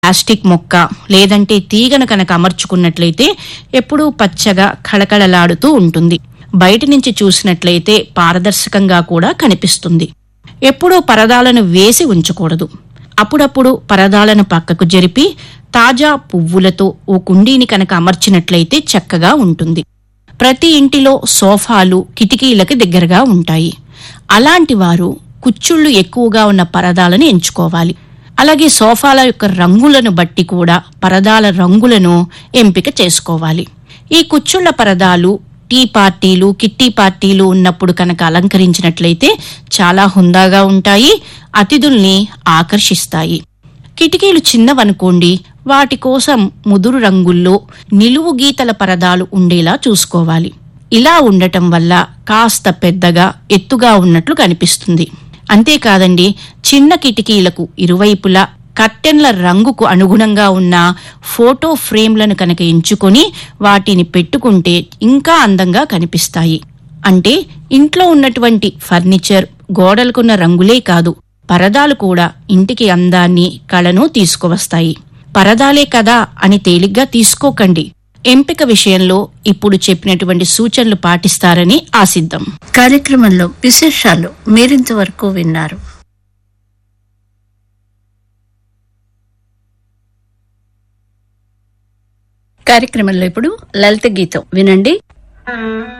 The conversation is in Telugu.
ప్లాస్టిక్ మొక్క లేదంటే తీగను కనుక అమర్చుకున్నట్లయితే ఎప్పుడూ పచ్చగా కళకళలాడుతూ ఉంటుంది బయట నుంచి చూసినట్లయితే పారదర్శకంగా కూడా కనిపిస్తుంది ఎప్పుడూ పరదాలను వేసి ఉంచకూడదు అప్పుడప్పుడు పరదాలను పక్కకు జరిపి తాజా పువ్వులతో ఓ కుండీని కనుక అమర్చినట్లయితే చక్కగా ఉంటుంది ప్రతి ఇంటిలో సోఫాలు కిటికీలకి దగ్గరగా ఉంటాయి అలాంటి వారు కుచ్చుళ్ళు ఎక్కువగా ఉన్న పరదాలను ఎంచుకోవాలి అలాగే సోఫాల యొక్క రంగులను బట్టి కూడా పరదాల రంగులను ఎంపిక చేసుకోవాలి ఈ కుచ్చుళ్ళ పరదాలు టీ పార్టీలు కిట్టి పార్టీలు ఉన్నప్పుడు కనుక అలంకరించినట్లయితే చాలా హుందాగా ఉంటాయి అతిథుల్ని ఆకర్షిస్తాయి కిటికీలు చిన్నవనుకోండి వాటి కోసం ముదురు రంగుల్లో నిలువు గీతల పరదాలు ఉండేలా చూసుకోవాలి ఇలా ఉండటం వల్ల కాస్త పెద్దగా ఎత్తుగా ఉన్నట్లు కనిపిస్తుంది అంతేకాదండి చిన్న కిటికీలకు ఇరువైపులా కర్టెన్ల రంగుకు అనుగుణంగా ఉన్న ఫోటో ఫ్రేమ్లను కనుక ఎంచుకొని వాటిని పెట్టుకుంటే ఇంకా అందంగా కనిపిస్తాయి అంటే ఇంట్లో ఉన్నటువంటి ఫర్నిచర్ గోడలకున్న రంగులే కాదు పరదాలు కూడా ఇంటికి అందాన్ని కళను తీసుకువస్తాయి పరదాలే కదా అని తేలిగ్గా తీసుకోకండి ఎంపిక విషయంలో ఇప్పుడు చెప్పినటువంటి సూచనలు పాటిస్తారని ఆశిద్దాం కార్యక్రమంలో విశేషాలు మీరింతవరకు విన్నారు కార్యక్రమంలో ఇప్పుడు లలిత గీతం వినండి